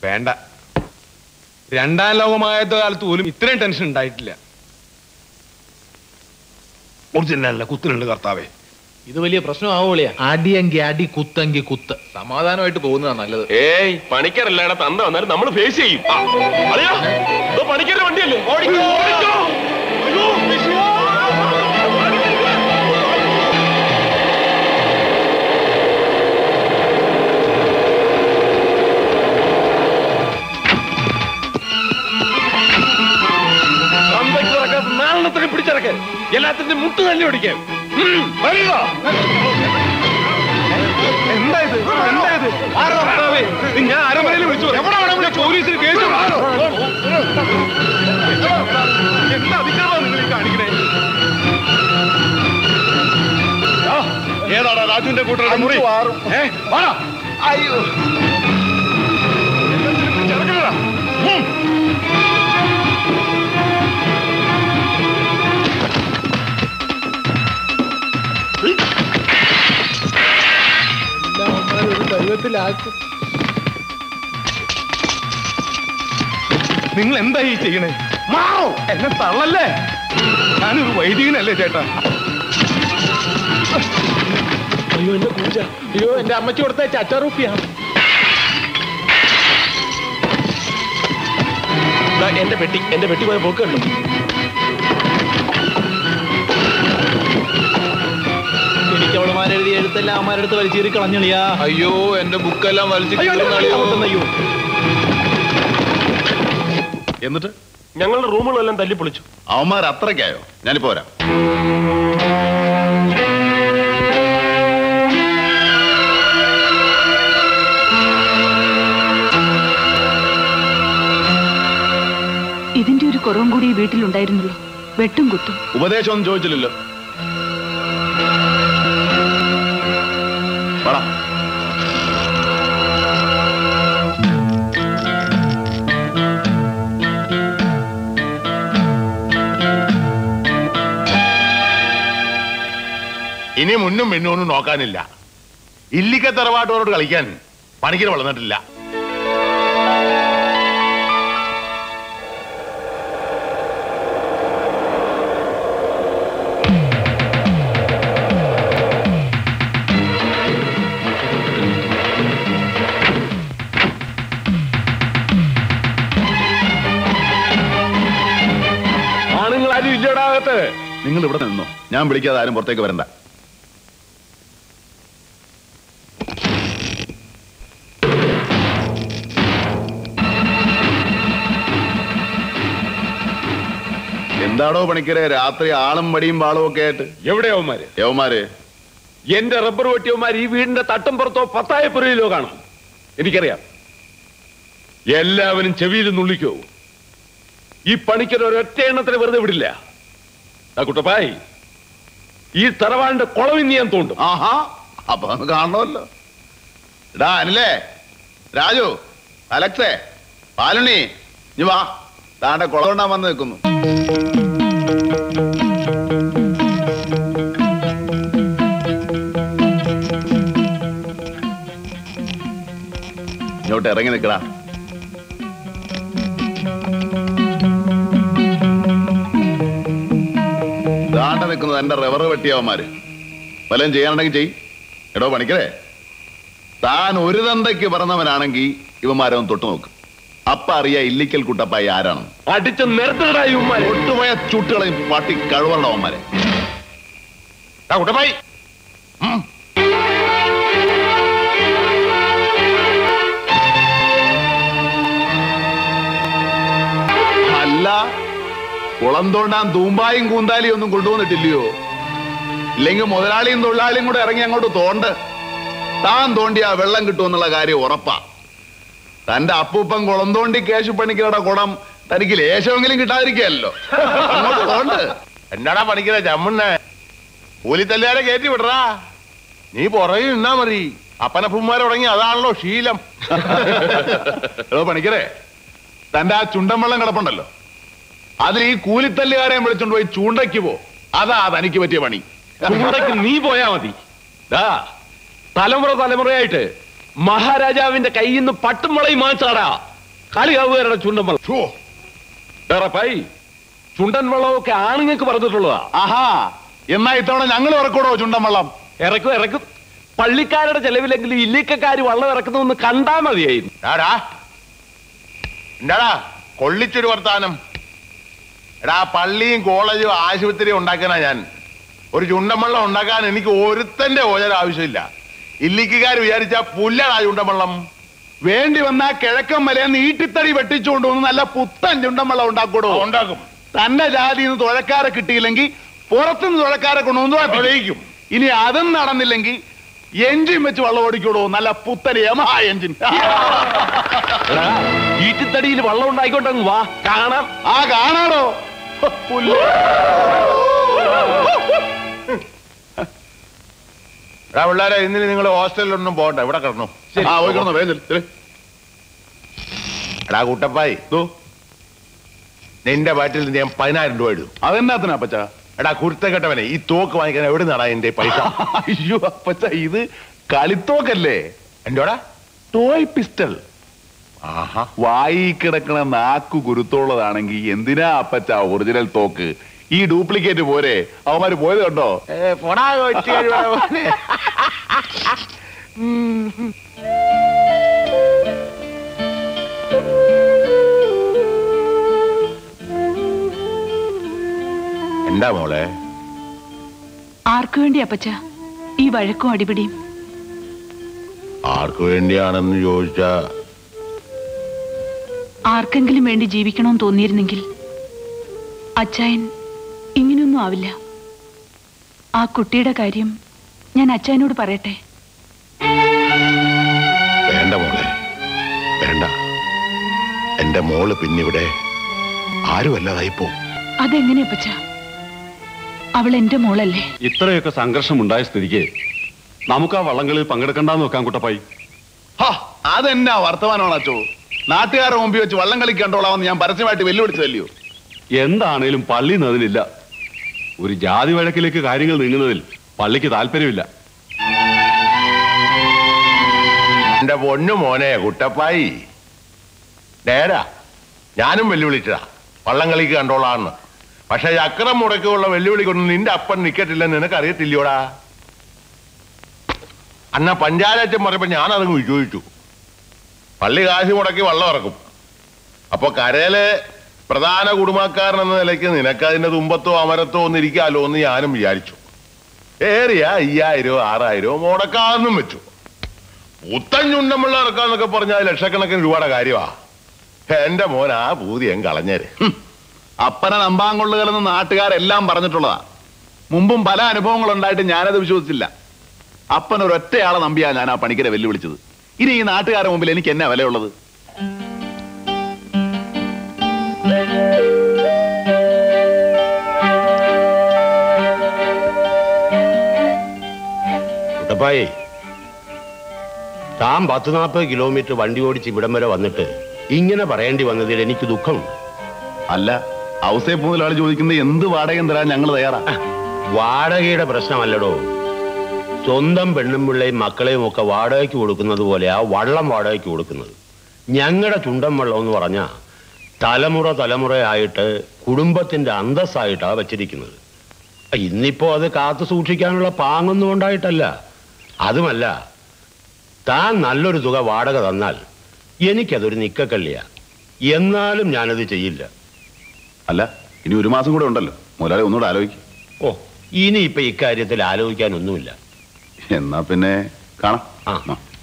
വേണ്ട രണ്ടാം ലോകമായത് കാലത്ത് പോലും ഇത്രയും ടെൻഷൻ ഉണ്ടായിട്ടില്ല ഒറിജിനല്ല കുത്തിനുണ്ട് കർത്താവേ ഇത് വലിയ പ്രശ്നമാവോളിയാ അടിയെങ്കി അടി കുത്തെങ്കി കുത്ത് സമാധാനമായിട്ട് പോകുന്നതാ നല്ലത് ഏയ് പണിക്കരല്ലേടാ തന്ത വന്നാലും നമ്മൾ ഫേസ് ചെയ്യും ആ, അതെയോ ഇത് പണിക്കരുടെ വണ്ടിയല്ലേ ഓടിക്കോ ഓടിക്കോ അയ്യോ, വിഷു. കമ്പയ്ക്കിറക്ക നാലെണ്ണത്തിന് പിടിച്ചിറക്ക് എല്ലാത്തിന്റെ മുട്ട് തന്നെ ഓടിക്കാം ഉം, വരിക എന്താ ഇത് എന്താ ഇത് ആരാ കർത്താവേ? ഇത് ഞാൻ അരമനയിൽ വിളിച്ചു എവിടെ വേണം പോലീസിന് കേസ് കൊടുക്കണം. എന്താ അതിക്രമം നിങ്ങൾ ഈ കാണിക്കണേ ആ, ഏതാടാ രാജുവിന്റെ കൂട്ടരുടെ മുറി ഏ വാടാ അയ്യോ ചെറുക്കനടാ നിങ്ങൾ എന്താ ഈ ചെയ്യണേ മാറോ എന്നെ തള്ളല്ലേ ഞാനൊരു വൈദികനല്ലേ ചേട്ടാ അയ്യോ എന്റെ പൂജ അയ്യോ എന്റെ അമ്മച്ചി കൊടുത്ത ചച്ചാറുപ്പിയാ ദാ, എന്റെ പെട്ടി എന്റെ പെട്ടി പോയ പോക്ക് കണ്ടു എനിക്ക് അവളുമാരെഴുതി എഴുത്തെല്ലാം അമ്മമാരെടുത്ത് വലിച്ചീറി കളഞ്ഞളിയാ അയ്യോ എന്റെ ബുക്കെല്ലാം വലിച്ചു അയ്യോ, എന്റെ കൈ അമർത്തുന്നു, അയ്യോ. എന്നിട്ട് ഞങ്ങളുടെ റൂമുകളെല്ലാം തല്ലി പൊളിച്ചു അവന്മാർ അത്രയ്ക്കായോ ഞാനിപ്പോ വരാം ഇതിന്റെ ഒരു കുറവും കൂടി ഈ വീട്ടിലുണ്ടായിരുന്നുള്ളൂ വെട്ടും കുത്തും ഉപദേശമൊന്നും ചോദിച്ചില്ലല്ലോ വാടാ. ഇനി മുന്നും പിന്നൊന്നും നോക്കാനില്ല ഇല്ലിക്ക തറവാട്ടോരോട് കളിക്കാൻ പണിക്കര് വളർന്നിട്ടില്ല ആണുങ്ങൾ ആരും ഇല്ലടാകത്ത് നിങ്ങൾ ഇവിടെ നിന്നോ ഞാൻ വിളിക്കാതെ ആരും പുറത്തേക്ക് വരണ്ട എന്താടോ പണിക്കരെ രാത്രി ആളും മടിയും വാളും ഒക്കെ ആയിട്ട് എവിടെയാവുമാര് യവന്മാര് എന്റെ റബ്ബർ വെട്ടിയവന്മാർ ഈ വീടിന്റെ തട്ടും പുറത്തോ പത്തായപ്പുരയിലോ കാണും എനിക്കറിയാം എല്ലാവരും ചെവിയിൽ നുള്ളിക്കോ ഈ പണിക്കർ ഒരൊറ്റ എണ്ണത്തിന് വെറുതെ വിടില്ല ആ കുട്ടപ്പായി ഈ തറവാടിന്റെ കുളവിന്ന് ഞാൻ തോണ്ടും ആഹാ അപ്പൊ നമുക്ക് കാണണമല്ലോ എടാ അനിലേ രാജു അലക്സേ പാലുണ്ണി ഇനി വാ താണ്ടെ കുളകൊണ്ടാൻ വന്ന് നിൽക്കുന്നു ഇങ്ങോട്ട് ഇറങ്ങി നിൽക്കടാ ദാണ്ട നിൽക്കുന്നത് എന്റെ റബ്ബർ വെട്ടിയവന്മാര് വല്ലതും ചെയ്യാനുണ്ടെങ്കിൽ ചെയ് എടോ പണിക്കരേ താൻ ഒരു തന്തയ്ക്ക് പറഞ്ഞവനാണെങ്കിൽ ഇവന്മാരൊന്ന് തൊട്ടു നോക്ക് അപ്പ അറിയാ ഇല്ലിക്കൽ കുട്ടപ്പായി ആരാണെന്ന് അടിച്ച് നിരത്തിടാ ഇവന്മാര് ഒട്ടുപോയ ചുട്ടുകളെയും പട്ടി കഴിവുള്ള അവന്മാരെ ആ കുട്ടപ്പായി ഉം. അല്ല കുളം തോണ്ടാൻ തൂമ്പായും കൂന്താലിയും ഒന്നും കൊണ്ടുവന്നിട്ടില്ലയോ ഇല്ലെങ്കിൽ മുതലാളിയും തൊഴിലാളിയും കൂടെ ഇറങ്ങി അങ്ങോട്ട് തോണ്ട് താൻ തോണ്ടിയാ വെള്ളം കിട്ടുമെന്നുള്ള കാര്യം ഉറപ്പാ തന്റെ അപ്പൂപ്പൻ കുളം തോണ്ടി കേശു പണിക്കരുടെ കുളം തനിക്ക് ലേശമെങ്കിലും കിട്ടാതിരിക്കല്ലോ അങ്ങോട്ട് തോണ്ട് എന്നാടാ പണിക്കര ചമ്മുണ്ണ കൂലിത്തല്ലുകാരെ കയറ്റി വിടറാ നീ പുറകെ നിന്നാ മതി അപ്പനപ്പന്മാരെ തുടങ്ങി അതാണല്ലോ ശീലം എടോ പണിക്കരെ തന്റെ ആ ചുണ്ടൻ വെള്ളം കിടപ്പുണ്ടല്ലോ അതിൽ ഈ കൂലിത്തല്ലുകാരെ വിളിച്ചോണ്ട് പോയി ചൂണ്ടയ്ക്ക് പോ അതാ തനിക്ക് പറ്റിയ പണി ചൂണ്ടയ്ക്ക് നീ പോയാ മതി ദാ തലമുറ തലമുറയായിട്ട് മഹാരാജാവിന്റെ കയ്യിൽ നിന്ന് പട്ടും മുളയും വാങ്ങിച്ചാടാ കളിയാവുകാരുടെ ചുണ്ടൻ വെള്ളം ഡറപ്പായി ചുണ്ടൻ വെള്ളമൊക്കെ ആണുങ്ങൾക്ക് പറഞ്ഞിട്ടുള്ളതാ ആഹാ എന്നാ ഇത്തവണ ഞങ്ങൾ ഇറക്കൂടോ ചുണ്ടൻ വെള്ളം ഇറക്കും ഇറക്കും പള്ളിക്കാരുടെ ചെലവിലെങ്കിലും ഇല്ലിക്കക്കാര് വള്ളം ഇറക്കുന്നൊന്ന് കണ്ടാ മതിയായിരുന്നു ആടാ എന്താടാ കൊള്ളിച്ചൊരു വർത്താനം എടാ പള്ളിയും കോളേജും ആശുപത്രിയും ഉണ്ടാക്കാനാ ഞാൻ ഒരു ചുണ്ടൻവെള്ളം ഉണ്ടാക്കാൻ എനിക്ക് ഒരുത്തന്റെ ഓജര ആവശ്യമില്ല ഇല്ലിക്കുകാർ വിചാരിച്ച പുല്ലടാ ചുണ്ടൻവെള്ളം വേണ്ടി വന്നാ കിഴക്കൻ മലയെന്ന് ഈട്ടിത്തടി വെട്ടിച്ചുകൊണ്ട് വന്ന് നല്ല പുത്തൻ ചുണ്ടൻ വെള്ളം ഉണ്ടാക്കൂടോ ഉണ്ടാക്കും തന്റെ ജാതിയിൽ നിന്ന് തുഴക്കാരെ കിട്ടിയില്ലെങ്കിൽ പുറത്തുനിന്ന് തുഴക്കാരെ കൊണ്ടുവന്നു ഒഴിക്കും. ഇനി അതും നടന്നില്ലെങ്കിൽ എഞ്ചിൻ വെച്ച് വെള്ളം ഓടിക്കൂടോ നല്ല പുത്തൻ യമഹ എഞ്ചിൻ എടാ, ഈട്ടിത്തടിയിൽ വള്ളം ഉണ്ടായിക്കൊണ്ടങ്ങ് വാ കാണാം ആ കാണാടോ പുല്ല് എടാ പിള്ളേരെ ഇന്നലെ നിങ്ങൾ ഹോസ്റ്റലിലൊന്നും പോകണ്ട ഇവിടെ കിടന്നു ആ പോയിക്കോളൂ വേഗം ചെല്ല്. എടാ കുട്ടപ്പായി ദോ, നിന്റെ ബാറ്റിൽ നിന്ന് ഞാൻ പതിനായിരം രൂപ ഇടും അതെന്നാത്തിനാ അപ്പച്ച എടാ കുരുത്തക്കെട്ടവനെ ഈ തോക്ക് വാങ്ങിക്കാൻ എവിടെ നടാ എന്റെ പൈസ അയ്യോ അപ്പച്ച ഇത് കളിത്തോക്കല്ലേ എന്റോടാ ടോയ് പിസ്റ്റൾ ആഹാ വായി കിടക്കണ നാക്കു കുരുത്തുള്ളതാണെങ്കിൽ എന്തിനാ അപ്പച്ച ഒറിജിനൽ തോക്ക് ഈ ഡ്യൂപ്ലിക്കേറ്റ് പോരെ അവന്മാര് പോയത് കണ്ടോ പോടാ കൊച്ചു കഴിവാ. എന്താ മോളെ ആർക്കു വേണ്ടി അപ്പച്ച ഈ വഴക്കും അടിപിടിയും ആർക്കു വേണ്ടിയാണെന്ന് ചോദിച്ചാ ആർക്കെങ്കിലും വേണ്ടി ജീവിക്കണമെന്ന് തോന്നിയിരുന്നെങ്കിൽ അച്ചായൻ ഇങ്ങനെയൊന്നും ആവില്ല ആ കുട്ടിയുടെ കാര്യം ഞാൻ അച്ചായനോട് പറയട്ടെ വേണ്ട മോളെ വേണ്ട എന്റെ മോള് പിന്നിവിടെ ആരുമല്ലാതായിപ്പോ അതെങ്ങനെ അപ്പച്ച അവൾ എന്റെ മോളല്ലേ ഇത്രയൊക്കെ സംഘർഷം ഉണ്ടായ സ്ഥിതിക്ക് നമുക്ക് ആ വള്ളങ്ങളിൽ പങ്കെടുക്കണ്ടെന്ന് വെക്കാം കുട്ടപ്പായി ഹാ, അതെന്നാ വർത്തമാനമാണ് അച്ചോ നാട്ടുകാരുടെ മുമ്പിൽ വെച്ച് വള്ളം കളി കണ്ടോളാമെന്ന് ഞാൻ പരസ്യമായിട്ട് വെല്ലുവിളിച്ചതല്ലയോ എന്താണേലും പള്ളി അതിലില്ല ഒരു ജാതി വഴക്കിലേക്ക് കാര്യങ്ങൾ നീങ്ങുന്നതിൽ പള്ളിക്ക് താല്പര്യമില്ല എന്റെ പൊന്നു മോനെ കുട്ടപ്പായി നേരാ ഞാനും വെല്ലുവിളിച്ചതാ വള്ളം കളിക്ക് കണ്ടോളാന്ന് പക്ഷെ ഈ അക്രം മുടക്കുള്ള വെല്ലുവിളിക്കൊന്നും നിന്റെ അപ്പൻ നിക്കട്ടില്ലെന്ന് നിനക്ക് അറിയത്തില്ലയോടാ അന്ന പഞ്ചായത്തച്ഛൻ പറഞ്ഞപ്പോ ഞാൻ അതങ്ങ് വിജയിച്ചു പള്ളി കാശ് മുടക്കി വള്ളം ഇറക്കും അപ്പൊ കരയിലെ പ്രധാന കുടുംബക്കാരൻ എന്ന നിലയ്ക്ക് നിനക്ക് അതിന്റെ തുമ്പത്തോ അമരത്തോ ഒന്ന് ഇരിക്കാലോ എന്ന് ഞാനും വിചാരിച്ചു ഏറിയ അയ്യായിരോ ആറായിരോ മുടക്കാന്നും വെച്ചു പുത്തൻ ചുണ്ടമുള്ള ഇറക്കാന്നൊക്കെ പറഞ്ഞാൽ ലക്ഷക്കണക്കിന് രൂപയുടെ കാര്യമാ എന്റെ മോൻ ആ പൂതിയും കളഞ്ഞേര് ഹും, അപ്പനെ നമ്പാൻ കൊള്ളുകലെന്ന് നാട്ടുകാരെല്ലാം പറഞ്ഞിട്ടുള്ളതാ മുമ്പും പല അനുഭവങ്ങൾ ഉണ്ടായിട്ട് ഞാനത് വിശ്വസിച്ചില്ല അപ്പൻ ഒരൊറ്റയാളെ നമ്പിയാ ഞാൻ ആ പണിക്കരെ വെല്ലുവിളിച്ചത് ഇനി ഈ നാട്ടുകാരുടെ മുമ്പിൽ എനിക്ക് എന്നാ വിലയുള്ളത് കുട്ടപ്പായി താൻ പത്ത് നാൽപ്പത് കിലോമീറ്റർ വണ്ടി ഓടിച്ച് ഇവിടം വരെ വന്നിട്ട് ഇങ്ങനെ പറയേണ്ടി വന്നതിൽ എനിക്ക് ദുഃഖമുണ്ട് അല്ല ഔസേ മുതലാളി ചോദിക്കുന്നത് എന്ത് വാടകയും തരാൻ ഞങ്ങൾ തയ്യാറാ വാടകയുടെ പ്രശ്നമല്ലടോ സ്വന്തം പെണ്ണും പിള്ളയും മക്കളെയും ഒക്കെ വാടകയ്ക്ക് കൊടുക്കുന്നത് പോലെയാ വള്ളം വാടകയ്ക്ക് കൊടുക്കുന്നത് ഞങ്ങളുടെ ചുണ്ടൻ വെള്ളം എന്ന് പറഞ്ഞാൽ തലമുറ തലമുറയായിട്ട് കുടുംബത്തിന്റെ അന്തസ്സായിട്ടാ വച്ചിരിക്കുന്നത് ഇന്നിപ്പോ അത് കാത്തു സൂക്ഷിക്കാനുള്ള പാങ്ങൊന്നും ഉണ്ടായിട്ടല്ല അതുമല്ല താൻ നല്ലൊരു തുക വാടക തന്നാൽ എനിക്കതൊരു നിക്കക്കള്ളിയാ എന്നാലും ഞാനത് ചെയ്യില്ല അല്ല ഇനി ഒരു മാസം കൂടെ ഉണ്ടല്ലോ മുതലാളി ഒന്നുകൂടെ ആലോചിക്കും ഓ ഇനിയിപ്പോ ഇക്കാര്യത്തിൽ ആലോചിക്കാനൊന്നുമില്ല എന്നാ പിന്നെ കാണാം ആ. ആ